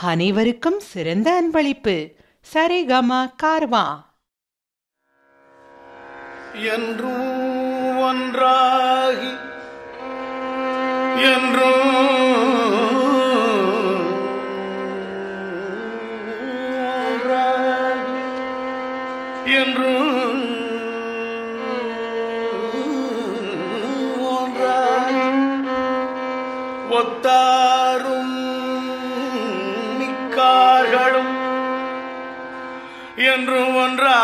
அனைவருக்கும் சிறந்த அன்பளிப்பு சரிகம கார்வா என்றும் ஒன்றாகி என்றும் ஒன்றாகி என்றும் ஒன்றாகி ஒத்தாரும் மிக்கார்களும் என்றும் ஒன்றா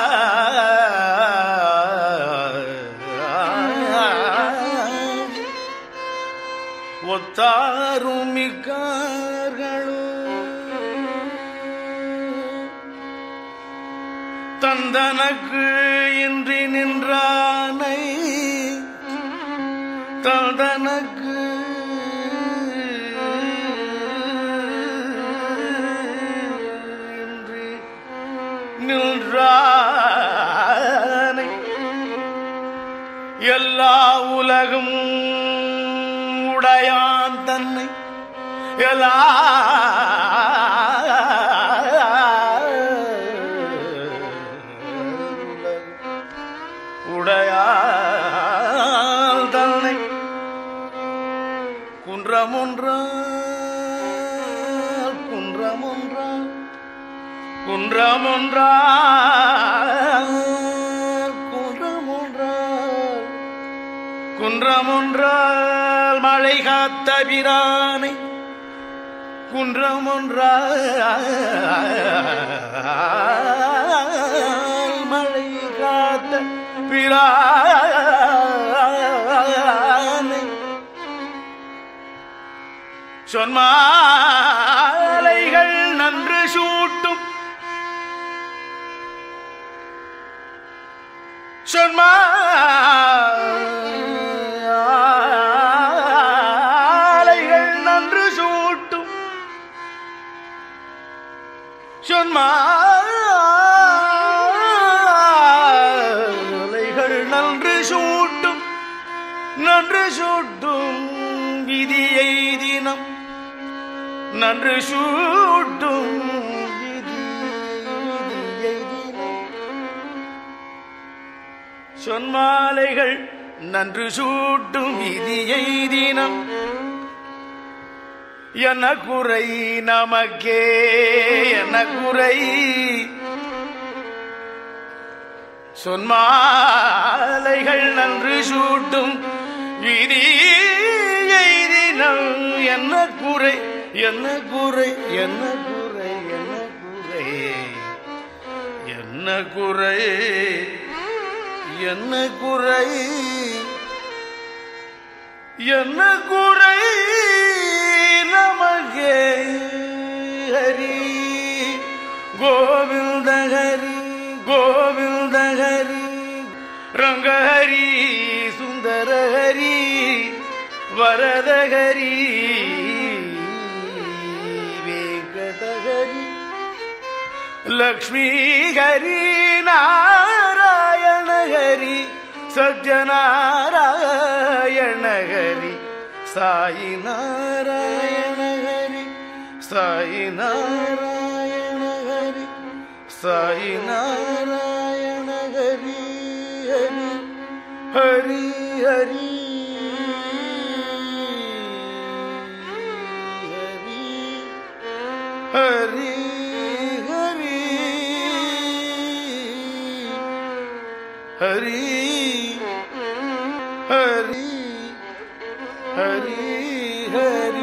ஒத்தாரும் மிக்கார்களும் தந்தனக்கு இன்றி நின்றானை தந்தனக்கு இன்றி நின்றானை எல்லா உலகும் உடையான் தன்னை எல்லா உடையான் தன்னை குன்றமொன்றால் குன்றமொன்றால் குன்றமொன்றால் குன்றமொன்றால் குன்றமொன்றால் மழை காத்த பிரானை குன்றமொன்றால் மழை காத்த பிரானை சொன்மாலைகள் நன்று சூட்டும் சொன்மாலைகள் நன்று சூட்டும் சொன்மாலைகள் நன்று சூட்டும் நன்று சூட்டும் விதியை தினம் நன்று சூட்டும் விதியை தினம் சொன்மாலைகள் நன்று சூட்டும் விதியை தினம் என குறை நமக்கே என குறை சொன்மாலைகள் நன்று சூட்டும் விதியை தினம் என்ன குறை என்ன குறை என்ன குறை என்ன குறை என்ன குறை என்ன குறை நமக்கே ஹரி கோவிந்த ஹரி கோவிந்த ஹரி ரங்கஹரி சுந்தர ஹரி வரத ஹரி வெங்கடஹரி லக்ஷ்மி ஹரி நாராயண ஹரி சத்யநாராயண ஹரி சாயி நாராயண ஹரி சாயி நாராயண ஹரி சாயி நாராயண ஹரி ஹரி ஹரி ஹரி ஹரி ஹரி ஹரி ஹரி ஹரி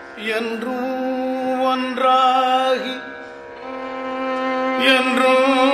என்றும் ஒன்றாகி என்றும்